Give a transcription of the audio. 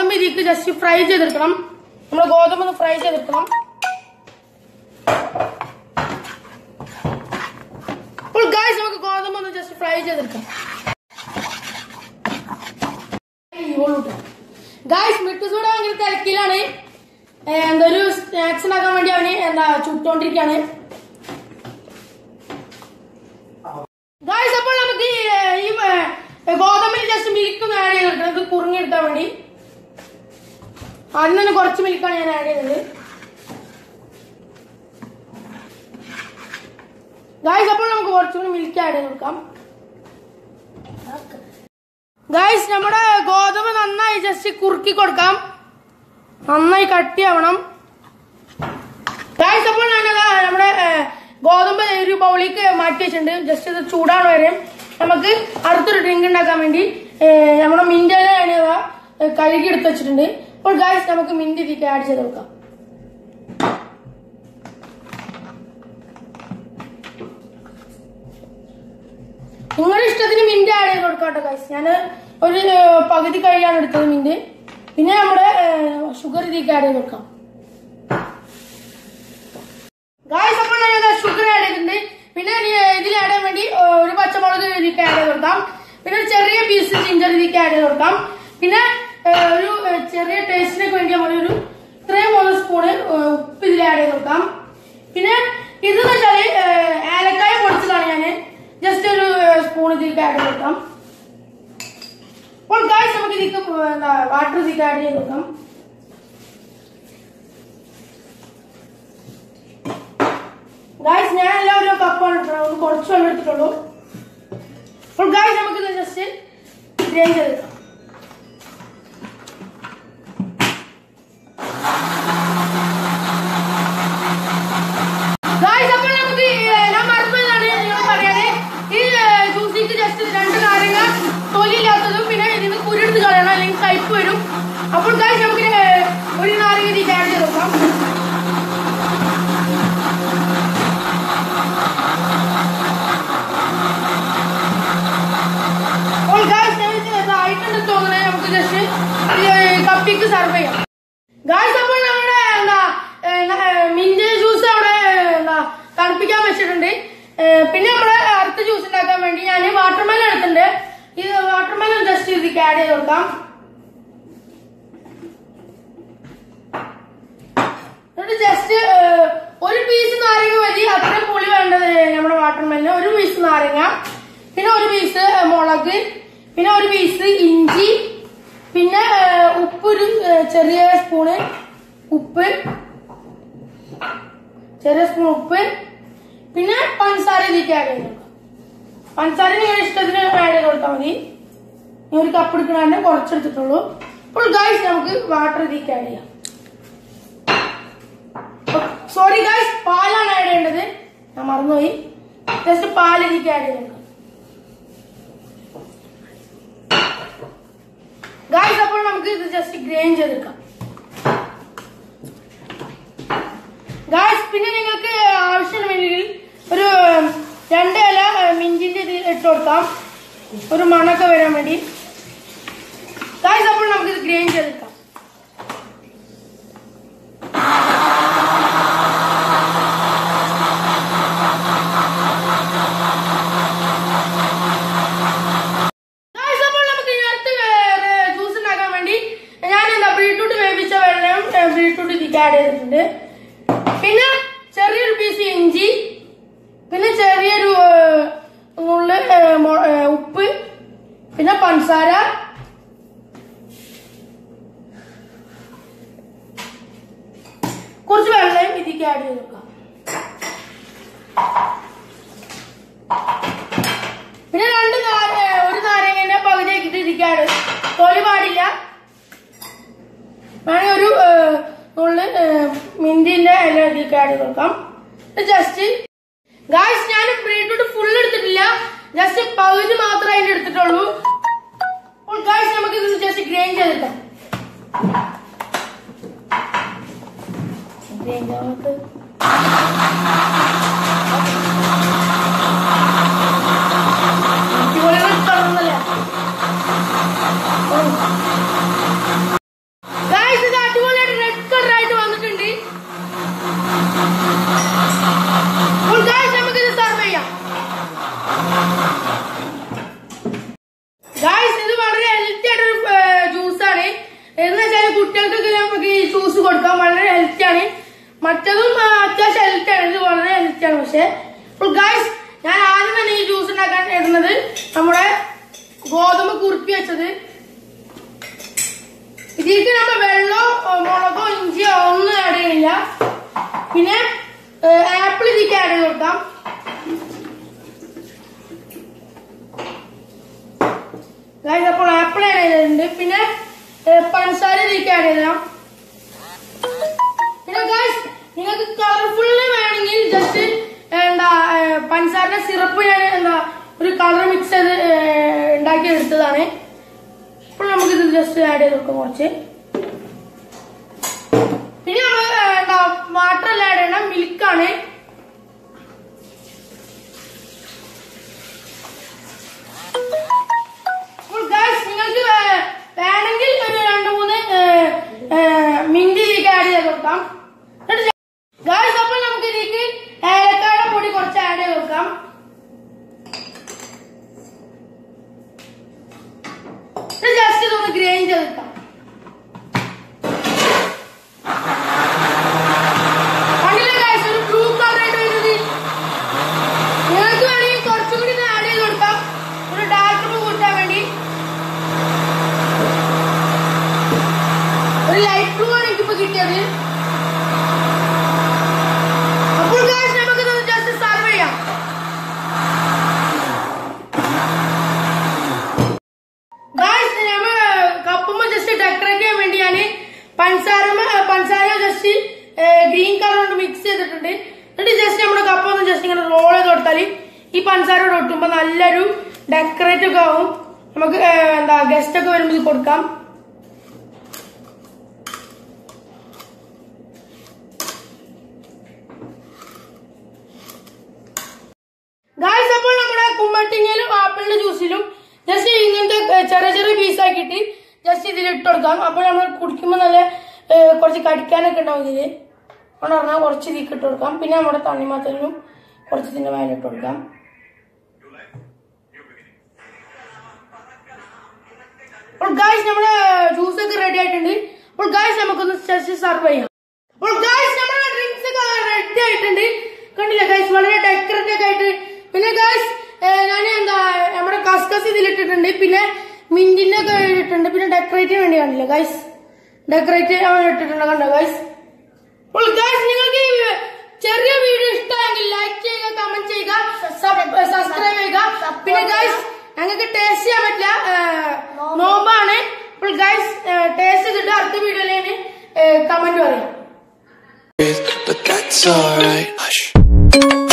ഗോതമ്പ് ഇതിക്ക് just fry ചെയ്തെടുക്കണം നമ്മൾ ഗോതമ്പ് ഒന്ന് ഫ്രൈ ചെയ്തെടുക്കണം അപ്പോൾ ഗായ്സ് നമുക്ക് ഗോതമ്പ് ഒന്ന് ജസ്റ്റ് ഫ്രൈ ചെയ്തെടുക്കാം ഗായ്സ് മിട്ടുസൂടെ ഭയങ്കര തിരക്കിലാണ് ഏ, എന്താ ഒരു സ്നാക്സ് ഉണ്ടാക്കാൻ വേണ്ടി അവന് എന്താ ചുട്ടോണ്ടിരിക്കാണ് ഗായ്സ് അപ്പോൾ നമുക്ക് ഈ, ഏ, ഈ ഏ, ഗോതമ്പിൽ ജസ്റ്റ് മിൽക്ക് ഒന്ന് ആഡ് ചെയ്തെടുക്കണം ഇത് കുറുങ്ങിയെടുക്കാൻ വേണ്ടി ആദ്യം തന്നെ കുറച്ച് മിൽക്കാണ് ഞാൻ ആഡ് ചെയ്തത് ഗായ്സ് അപ്പോൾ നമുക്ക് കുറച്ചുകൂടി മിൽക്ക് ആഡ് ചെയ്ത് കൊടുക്കാം ഗായ്സ് നമ്മുടെ ഗോതമ്പ് നന്നായി ജസ്റ്റ് കുറുക്കി കൊടുക്കാം നന്നായി കട്ടിയാവണം ഗായ്സ് അപ്പോൾ ഞാനത് നമ്മുടെ ഏ, ഗോതമ്പ് ഒരു ബൗളിലേക്ക് മാറ്റി വെച്ചിട്ടുണ്ട് ജസ്റ്റ് ഇത് ചൂടാണ് വരെ നമുക്ക് അടുത്തൊരു ഡ്രിങ്ക് ഉണ്ടാക്കാൻ വേണ്ടി ഏ, നമ്മുടെ മിന്റയിലാണ് കഴുകി എടുത്ത് വെച്ചിട്ടുണ്ട് അപ്പോൾ ഗായ്സ് നമുക്ക് മിന്റ് ഇതിലേക്ക് ആഡ് ചെയ്ത് കൊടുക്കാം നിങ്ങളുടെ ഇഷ്ടത്തിന് മിന്റ് ആഡ് ചെയ്ത് കൊടുക്കാം കേട്ടോ ഗൈസ് ഞാൻ ഒരു ഏ, പകുതി കഴിയാണ് എടുത്തത് മിന്റ് പിന്നെ നമ്മുടെ ഷുഗർ ഇതിലേക്ക് ആഡ് ചെയ്ത് കൊടുക്കാം ഗായ്സ് അപ്പോൾ ഞാൻ ഷുഗർ ആഡ് ചെയ്തിട്ടുണ്ട് പിന്നെ ഇനി ഇതിൽ ആഡ് ചെയ്യാൻ വേണ്ടി ഏ, ഒരു പച്ചമുളക് ഇതിലേക്ക് ആഡ് ചെയ്ത് കൊടുക്കാം പിന്നെ ഒരു ചെറിയ പീസ് ജിഞ്ചർ ഇതിലേക്ക് ആഡ് ചെയ്ത് കൊടുക്കാം പിന്നെ ഏ, ഒരു ഏ, ചെറിയ ടേസ്റ്റിനൊക്കെ വേണ്ടി നമ്മൾ ഒരു ഇത്രയും മൂന്ന് സ്പൂണ് ഉപ്പ് ഇതിൽ ആഡ് ചെയ്ത് കൊടുക്കാം പിന്നെ ഇതെന്ന് വെച്ചാല് ഏ, ഏലക്കായ പൊടിച്ചതാണ് ഞാൻ ജസ്റ്റ് ഒരു സ്പൂൺ ഇതിലേക്ക് ആഡ് ചെയ്ത് കൊടുക്കാം അപ്പോൾ ഗായ്സ് നമുക്ക് ഇതിലേക്ക് എന്താ വാട്ടർ ഇതിലേക്ക് ആഡ് ചെയ്ത് കൊടുക്കാം ഗായ്സ് ഞാൻ എല്ലാം ഓരോ കപ്പാണ് എടുത്തത് ഒന്ന് കുറച്ച് വെള്ളം എടുത്തിട്ടുള്ളൂ അപ്പോൾ ഗായ്സ് നമുക്ക് ഇത് ജസ്റ്റ് ഗ്രൈൻഡ് ചെയ്തെടുക്കാം ഗായ്സ് അപ്പോൾ നമുക്ക് ഈ, ഏ, ഞാൻ മറന്നതാണ് നിങ്ങളോട് പറയാന് ഈ ജ്യൂസിക്ക് ജസ്റ്റ് രണ്ട് നാരങ്ങ തൊലിയില്ലാത്തതും പിന്നെ ഇതിന് കുരുടുത്ത് കളയണം അല്ലെങ്കിൽ കയ്പ് വരും അപ്പോൾ ഗായ്സ് നമുക്ക് ഏ, ഒരു നാരങ്ങ ഇതിലേക്ക് ആഡ് ചെയ്ത് നോക്കാം അപ്പോൾ ഗായ്സ് ആയിട്ടുണ്ട് തോന്നുന്നത് നമുക്ക് ജസ്റ്റ് കപ്പിക്ക് സർവ് ചെയ്യാം ഗായ്സ് അപ്പോൾ നമ്മുടെ എന്താ മിന്റ് ജ്യൂസ് അവിടെ എന്താ തണുപ്പിക്കാൻ വെച്ചിട്ടുണ്ട് ഏ, പിന്നെ നമ്മുടെ അടുത്ത ജ്യൂസ് ഉണ്ടാക്കാൻ വേണ്ടി ഞാൻ വാട്ടർമെലൻ എടുത്തിട്ടുണ്ട് ഇത് വാട്ടർമെലൻ ജസ്റ്റ് ഇതിലേക്ക് ആഡ് ചെയ്ത് കൊടുക്കാം എന്നിട്ട് ജസ്റ്റ് ഒരു പീസ് നാരങ്ങ മതി അത്ര പുളി വേണ്ടത് നമ്മുടെ വാട്ടർമെലിന് ഒരു പീസ് നാരങ്ങ പിന്നെ ഒരു പീസ് മുളക് പിന്നെ ഒരു പീസ് ഇഞ്ചി പിന്നെ ഏഹ്, ഉപ്പ് ഒരു ഏഹ്, ചെറിയ സ്പൂണ് ഉപ്പ് ചെറിയ സ്പൂൺ ഉപ്പ് പിന്നെ പഞ്ചസാര ഇതിലേക്ക് ആഡ് ചെയ്ത് കൊടുക്കാം പഞ്ചസാര നിങ്ങളുടെ ഇഷ്ടത്തിന് ആഡ് ചെയ്ത് കൊടുത്താൽ മതി ഈ ഒരു കപ്പ് എടുക്കണ കുറച്ചെടുത്തിട്ടുള്ളൂ അപ്പോൾ ഗായ്സ് നമുക്ക് വാട്ടർ ഇതിലേക്ക് ആഡ് ചെയ്യാം സോറി ഗായ്സ് പാലാണ് ആഡ് ചെയ്യേണ്ടത് ഞാൻ മറന്നുപോയി ജസ്റ്റ് പാൽ ഇതിലേക്ക് ആഡ് ചെയ്ത് കൊടുക്കാം ഗായ്സ് അപ്പോൾ നമുക്ക് ഇത് ജസ്റ്റ് ഗ്രൈൻ ചെയ്തെടുക്കാം ഗായ്സ് പിന്നെ നിങ്ങൾക്ക് ആവശ്യമില്ലെങ്കിൽ ഒരു രണ്ട് ഇല മിഞ്ചിന്റെ ഇത് ഇട്ട് കൊടുക്കാം ഒരു മണൊക്കെ വരാൻ വേണ്ടി ഗായ്സ് അപ്പോൾ നമുക്ക് ഇത് ഗ്രൈൻ ചെയ്തെടുക്കാം Guys, അപ്പോൾ നമുക്ക് ഇനി അടുത്ത ജ്യൂസ് ഉണ്ടാക്കാൻ വേണ്ടി ഞാൻ എന്താ ബീട്രൂട്ട് വേവിച്ച വെള്ളം ബീട്രൂട്ട് ഇതിലേക്ക് ആഡ് ചെയ്തിട്ടുണ്ട് പിന്നെ ചെറിയൊരു പീസ് ഇഞ്ചി പിന്നെ ചെറിയൊരു ഏഹ്, നുള്ള് ഏഹ്, മൊ- ഏഹ്, ഉപ്പ് പിന്നെ പഞ്ചസാര കുറച്ച് വെള്ളം ഇതിലേക്ക് ആഡ് ചെയ്ത് നോക്കാം പിന്നെ രണ്ട് നാര- ഒരു നാരങ്ങന്റെ പകുതി ആക്കിയിട്ട് ഇരിക്കാണ് തൊലി പാടില്ല വേണമെങ്കിൽ ഒരു ഏഹ്, നുള്ള് ഏഹ്, മിന്തിന്റെ ഇല ഇതിലേക്ക് ആഡ് ചെയ്ത് കൊടുക്കാം ജസ്റ്റ് ഗായ്സ് ഞാൻ ബീട്രൂട്ട് ഫുൾ എടുത്തിട്ടില്ല ജസ്റ്റ് പകുതി മാത്രമേ അതിന്റെ എടുത്തിട്ടുള്ളൂ അപ്പോൾ ഗായ്സ് നമുക്ക് ഇത് ജസ്റ്റ് ഗ്രൈൻ ചെയ്തെടുക്കാം ഗ്രൈൻ അപ്പോൾ guys, നമുക്കിത് serve ചെയ്യാം ഗായ്സ് ഇത് വളരെ ഹെൽത്തി ആയിട്ടൊരു ജ്യൂസാണ് എന്ന് വെച്ചാൽ കുട്ടികൾക്കൊക്കെ നമുക്ക് ഈ ജ്യൂസ് കൊടുക്കാം വളരെ ഹെൽത്തി ആണ് മറ്റതും ആ, അത്യാവശ്യം ഹെൽത്തി ആണ് ഇത് വളരെ ഹെൽത്തി ആണ് പക്ഷെ അപ്പോൾ ഗായ്സ് ഞാൻ ആദ്യം തന്നെ ഈ ജ്യൂസ് ഉണ്ടാക്കാൻ ഇടുന്നത് നമ്മുടെ ഗോതമ്പ് കുറുപ്പി വെച്ചത് ഇതിലേക്ക് നമ്മൾ വെള്ളമോ ആ, മുളകോ ഇഞ്ചിയോ ഒന്നും ആഡ് ചെയ്യില്ല പിന്നെ ആപ്പിൾ ഇതിലേക്ക് ആഡ് ചെയ്ത് കൊടുക്കാം ഗായ്സ് അപ്പോൾ ആപ്പിൾ ആഡ് ചെയ്തിട്ടുണ്ട് പിന്നെ ഏ, പഞ്ചസാര ഇതിലേക്ക് ആഡ് ചെയ്താം പിന്നെ ഗായ്സ് നിങ്ങൾക്ക് കളർഫുള്ള് വേണമെങ്കിൽ ജസ്റ്റ് എന്താ ഏ, പഞ്ചസാരയുടെ സിറപ്പ് ഞാൻ എന്താ ഒരു കളർ മിക്സ് ചെയ്ത് ഏ, ഉണ്ടാക്കി എടുത്തതാണ് അപ്പോൾ നമുക്കിത് ജസ്റ്റ് ആഡ് ചെയ്ത് കൊടുക്കാം കുറച്ച് പിന്നെ നമ്മൾ ഏ, എന്താ വാട്ടർ എല്ലാം ആഡ് ചെയ്യണം മിൽക്കാണ് അപ്പോൾ ഗൈസ് നിങ്ങൾക്ക് ഏ, വേണമെങ്കിൽ ഒരു രണ്ട് മൂന്ന് മിന്റ് ഇതിലേക്ക് ആഡ് ചെയ്ത് കൊടുക്കാം ഗൈസ് അപ്പോൾ നമുക്ക് ഇതിലേക്ക് ഏലക്കായുടെ പൊടി കുറച്ച് ആഡ് ചെയ്ത് കൊടുക്കാം ജസ്റ്റ് ഇതൊന്ന് ഗ്രൈൻഡ് ചെയ്തെടുക്കാം കണ്ടില്ലേ ഗൈസ് ഒരു ബ്ലൂ കളർ ആയിട്ട് വരുന്നത് നിങ്ങൾക്ക് വേണമെങ്കിൽ കുറച്ചും കൂടി ആഡ് ചെയ്ത് കൊടുക്കാം ഒരു ഡാർക്ക് ബ്ലൂ കൂട്ടാൻ വേണ്ടി ഒരു ലൈറ്റ് ബ്ലൂ ആണ് എനിക്കിപ്പോ കിട്ടിയത് അപ്പോൾ ഗൈസ് നമുക്ക് ജസ്റ്റ് സർവ് ചെയ്യാം ഗൈസ് നമ്മൾ കപ്പുമ്പോ ജസ്റ്റ് ഡെക്കറേറ്റ് ചെയ്യാൻ വേണ്ടി ഞാൻ പഞ്ചസാര പഞ്ചസാര ജസ്റ്റ് ഗ്രീൻ കളർ കൊണ്ട് മിക്സ് ചെയ്തിട്ടുണ്ട് എന്നിട്ട് ജസ്റ്റ് നമ്മുടെ കപ്പ ഒന്ന് ജസ്റ്റ് ഇങ്ങനെ റോൾ ചെയ്ത് കൊടുത്താൽ ഈ പഞ്ചസാര കൂടെ ഒട്ടുമ്പോ നല്ലൊരു ഡെക്കറേറ്റ് ഒക്കെ ആവും നമുക്ക് ഏ, എന്താ ഗസ്റ്റ് ഒക്കെ വരുമ്പോൾ ഇത് കൊടുക്കാം ഗായ്സ് അപ്പോൾ നമ്മുടെ കുമ്മട്ടിങ്ങയിലും ആപ്പിളിന്റെ ജ്യൂസിലും ജസ്റ്റ് ഇങ്ങനത്തെ ഏ, ചെറിയ ചെറിയ പീസ് ആക്കിയിട്ട് ജസ്റ്റ് ഇതിൽ ഇട്ട് കൊടുക്കാം അപ്പോൾ നമ്മൾ കുടിക്കുമ്പോൾ നല്ല ഏ, കുറച്ച് കടിക്കാനൊക്കെ ഉണ്ടാവും ഇതില് അതുകൊണ്ട് പറഞ്ഞാൽ കുറച്ച് ഇതിക്ക് ഇട്ട് കൊടുക്കാം പിന്നെ നമ്മുടെ തണ്ണിമാത്തലിനും കുറച്ച് ഇതിന്റെ മേലെ ഇട്ട് കൊടുക്കാം അപ്പോൾ ഗായ്സ് നമ്മുടെ ജ്യൂസ് ഒക്കെ റെഡി ആയിട്ടുണ്ട് അപ്പോൾ ഗായ്സ് നമുക്കൊന്ന് ജസ്റ്റ് സർവ് ചെയ്യാം അപ്പോൾ ഗായ്സ് നമ്മുടെ ഡ്രിങ്ക്സ് ഒക്കെ റെഡി ആയിട്ടുണ്ട് കണ്ടില്ല ഗായ്സ് വളരെ ഡെക്കറേറ്റ് ഒക്കെ ആയിട്ട് പിന്നെ ഗായ്സ് ഞാൻ എന്താ നമ്മുടെ കസ്കസ് ഇതിലിട്ടിട്ടുണ്ട് പിന്നെ മിന്റിന്റെ ഒക്കെ ഇട്ടിട്ടുണ്ട് പിന്നെ ഡെക്കറേറ്റ് വേണ്ടി കണ്ടില്ല ഗായ്സ് ഡെക്കറേറ്റ് ചെയ്യാൻ വേണ്ടി ഇട്ടിട്ടുണ്ട് കണ്ടോ ഗായ്സ് അപ്പോൾ ഗായ്സ് നിങ്ങൾക്ക് ഈ ചെറിയ വീഡിയോ ഇഷ്ടമായെങ്കിൽ ലൈക്ക് ചെയ്യുക കമന്റ് ചെയ്യുക സബ്സ്ക്രൈബ് ചെയ്യുക പിന്നെ ഗായ്സ് ഞങ്ങൾക്ക് ടേസ്റ്റ് ചെയ്യാൻ പറ്റില്ല ഏഹ്, നോമ്പാണ് അപ്പോൾ ഗായ്സ് ടേസ്റ്റ് ചെയ്തിട്ട് അടുത്ത വീഡിയോയിലാണ് കമന്റ് പറയാം But that's alright. Hush.